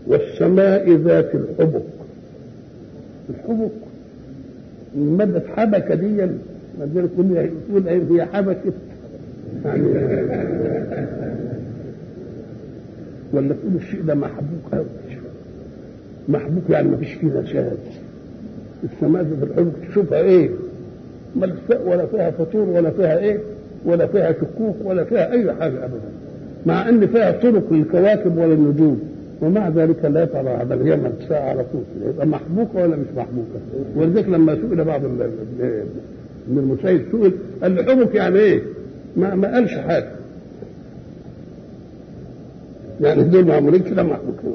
والسماء ذات الحبك الحبك المادة حبكة دي المادة تقول تقول هي حبكة يعني ولا تقول الشيء ده محبوك قوي محبوك يعني ما فيش فيه نشاز السماء ذات الحبك تشوفها ايه ملفاء ولا فيها فطور ولا فيها ايه ولا فيها شكوك ولا فيها اي حاجه ابدا مع ان فيها طرق للكواكب وللنجوم ومع ذلك لا ترى بل هي ملساء على طول يبقى محبوكه ولا مش محبوكه ولذلك لما سئل بعض من المسيد سئل قال له حبك يعني ايه؟ ما ما قالش حاجه يعني دول معمولين كده محبوكين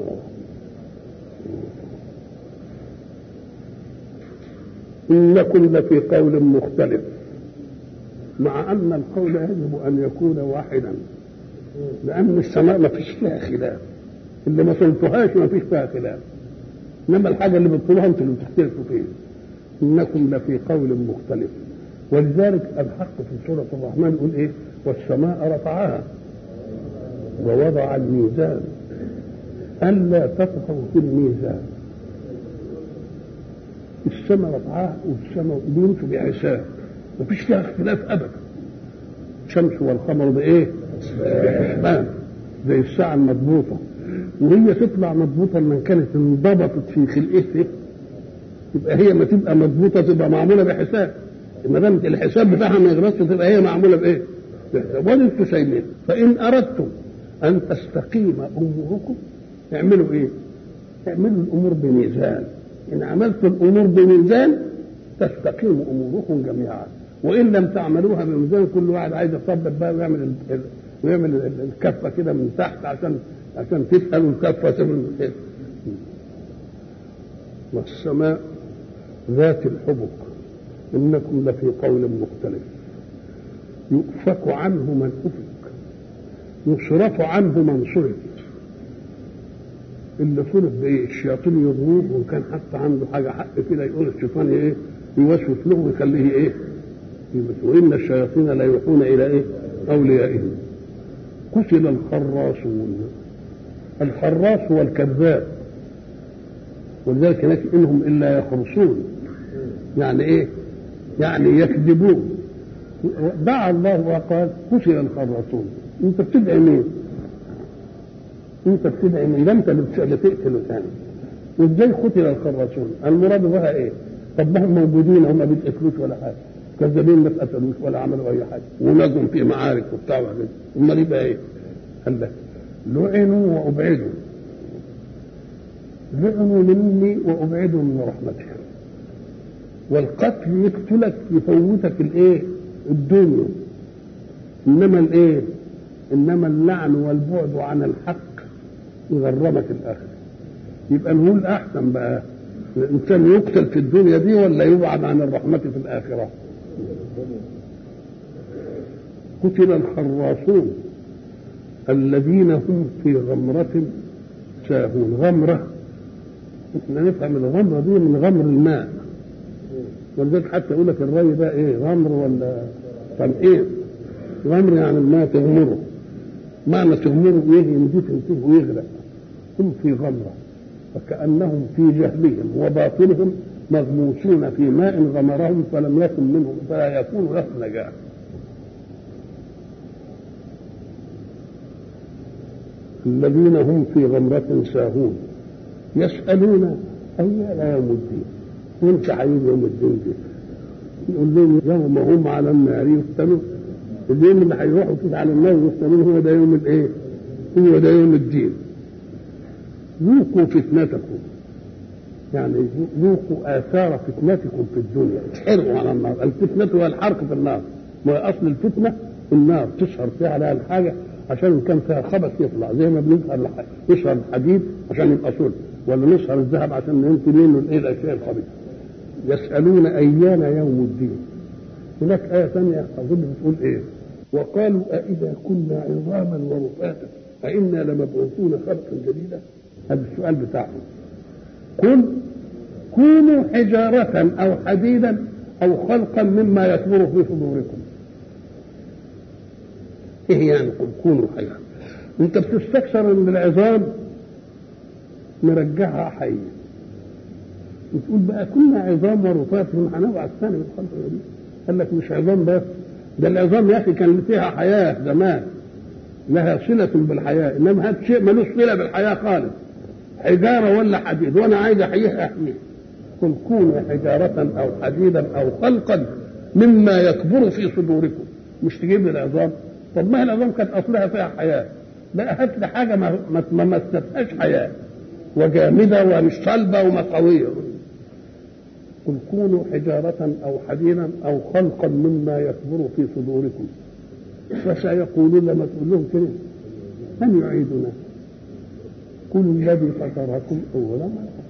إنكم لفي قول مختلف مع أن القول يجب أن يكون واحدا لأن السماء ما فيش فيها خلاف اللي ما صلتهاش ما فيش فيها خلاف إنما الحاجة اللي بتطلبها أنتوا اللي بتختلفوا فيها إنكم لفي قول مختلف ولذلك الحق في سورة الرحمن يقول إيه والسماء رفعها ووضع الميزان ألا تطغوا في الميزان السماء رفعها والسماء بيمشوا بحساب مفيش فيها اختلاف ابدا الشمس والقمر بايه؟ بحسبان زي الساعه المضبوطه وهي تطلع مضبوطه من كانت انضبطت في خلقتها يبقى هي ما تبقى مضبوطه تبقى معموله بحساب ما دام الحساب بتاعها ما يغلطش تبقى هي معموله بايه؟ بحساب ولا انتم سايبين فان اردتم ان تستقيم اموركم اعملوا ايه؟ اعملوا الامور بميزان ان عملت الامور بميزان تستقيم اموركم جميعا وان لم تعملوها بميزان كل واحد عايز يطبق بقى ويعمل ويعمل الكفه كده من تحت عشان عشان تتقل الكفه تمن والسماء ذات الحبك انكم لفي قول مختلف يؤفك عنه من افك يصرف عنه من صرف اللي صرف بايه الشياطين يضروه وان كان حتى عنده حاجه حق كده يقول الشيطان ايه يوسوس له ويخليه ايه وان الشياطين لا يوحون الى ايه اوليائهم قتل الخراصون الخراص هو الكذاب ولذلك هناك انهم الا يخرصون يعني ايه يعني يكذبون دعا الله وقال قتل الخراصون انت بتدعي مين انت بتدعي مين ده انت اللي تقتله ثاني وازاي قتل الخراصون المراد بها ايه طب ما هم موجودين هم ما بيتقتلوش ولا حاجه كذابين ما اتقتلوش ولا عملوا اي حاجه ونجم في معارك وبتاع وحاجات امال يبقى ايه؟ قال لك لعنوا وابعدوا لعنوا مني وابعدوا من رحمتي والقتل يقتلك يفوتك الايه؟ الدنيا انما الايه؟ انما اللعن والبعد عن الحق يغرمك الاخره يبقى نقول احسن بقى الانسان يقتل في الدنيا دي ولا يبعد عن الرحمه في الاخره قتل الخراصون الذين هم في غمرة ساهون غمرة احنا نفهم الغمرة دي من غمر الماء ولذلك حتى يقول لك الري ده ايه غمر ولا طب ايه غمر يعني الماء تغمره معنى تغمره ايه يمديه تنتهي ويغرق هم في غمره فكأنهم في جهلهم وباطلهم مغموسون في ماء غمرهم فلم يكن منهم فلا يكون لهم نجاة الذين هم في غمرة ساهون يسألون أيان يوم الدين وانت هيجي يوم الدين دي يقول لهم يوم هم على النار يفتنون اليوم اللي هيروحوا فيه على النار يفتنون هو ده يوم الايه؟ هو ده يوم الدين ذوقوا فتنتكم يعني ذوقوا آثار فتنتكم في الدنيا اتحرقوا على النار الفتنة هو الحرق في النار ما أصل الفتنة النار تشهر فيها عليها الحاجة عشان كان فيها خبث يطلع زي ما بنسهر نسهر الحديد عشان يبقى صلب ولا نسهر الذهب عشان ننتي منه الايه الاشياء الخبيثه يسالون ايان يوم الدين هناك ايه ثانيه اظن بتقول ايه وقالوا أإذا كنا عظاما ورفاتا أئنا لمبعوثون خلقا جديدا هذا السؤال بتاعهم قل كونوا حجارة أو حديدا أو خلقا مما يكبر في صدوركم إيه يعني قل كونوا حجارة أنت بتستكثر من العظام نرجعها حيه وتقول بقى كنا عظام ورفات هنبعث ثاني من خلق الجديد قال لك مش عظام بس ده العظام يا اخي كان فيها حياه زمان لها صلة بالحياة إنما هذا شيء ملوش صلة بالحياة خالص حجارة ولا حديد وأنا عايز أحييه أحييه قل كونوا حجارة أو حديدا أو خلقا مما يكبر في صدوركم مش تجيب لي العظام طب ما هي العظام كانت أصلها فيها حياة لا هات لي حاجة ما ما مستفهاش حياة وجامدة ومش صلبة وما قوية قل كونوا حجارة أو حديدا أو خلقا مما يكبر في صدوركم فسيقولون لما تقول لهم كده من يعيدنا قل الذي فطركم أول مرة